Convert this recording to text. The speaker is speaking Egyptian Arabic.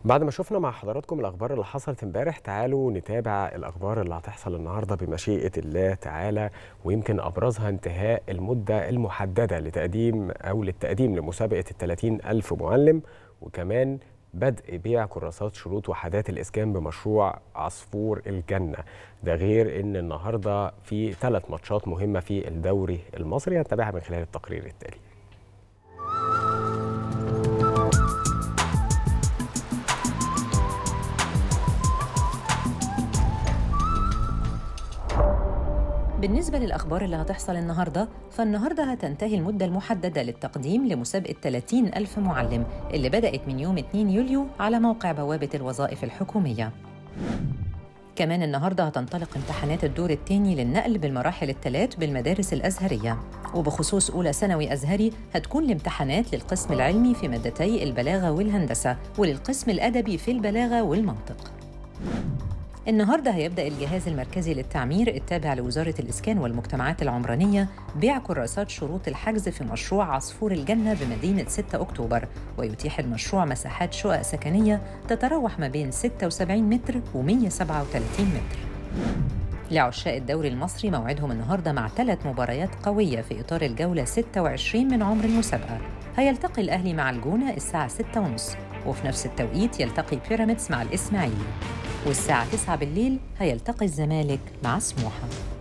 بعد ما شفنا مع حضراتكم الأخبار اللي حصلت امبارح تعالوا نتابع الأخبار اللي هتحصل النهاردة بمشيئة الله تعالى ويمكن أبرزها انتهاء المدة المحددة لتقديم أو للتقديم لمسابقة الثلاثين ألف معلم وكمان بدء بيع كراسات شروط وحدات الإسكان بمشروع عصفور الجنة ده غير أن النهاردة في ثلاث ماتشات مهمة في الدوري المصري هنتابعها من خلال التقرير التالي بالنسبة للأخبار اللي هتحصل النهاردة فالنهاردة هتنتهي المدة المحددة للتقديم لمسابقة 30 ألف معلم اللي بدأت من يوم 2 يوليو على موقع بوابة الوظائف الحكومية كمان النهاردة هتنطلق امتحانات الدور الثاني للنقل بالمراحل الثلاث بالمدارس الأزهرية وبخصوص أولى ثانوي أزهري هتكون الامتحانات للقسم العلمي في مادتي البلاغة والهندسة وللقسم الأدبي في البلاغة والمنطق النهارده هيبدا الجهاز المركزي للتعمير التابع لوزاره الاسكان والمجتمعات العمرانيه بيع كراسات شروط الحجز في مشروع عصفور الجنه بمدينه 6 اكتوبر ويتيح المشروع مساحات شقق سكنيه تتراوح ما بين 76 متر و137 متر لعشاق الدوري المصري موعدهم النهارده مع ثلاث مباريات قويه في اطار الجوله 26 من عمر المسابقه هيلتقي الاهلي مع الجونه الساعه 6:30 وفي نفس التوقيت يلتقي بيراميدز مع الاسماعيلي والساعة 9 بالليل هيلتقي الزمالك مع سموحة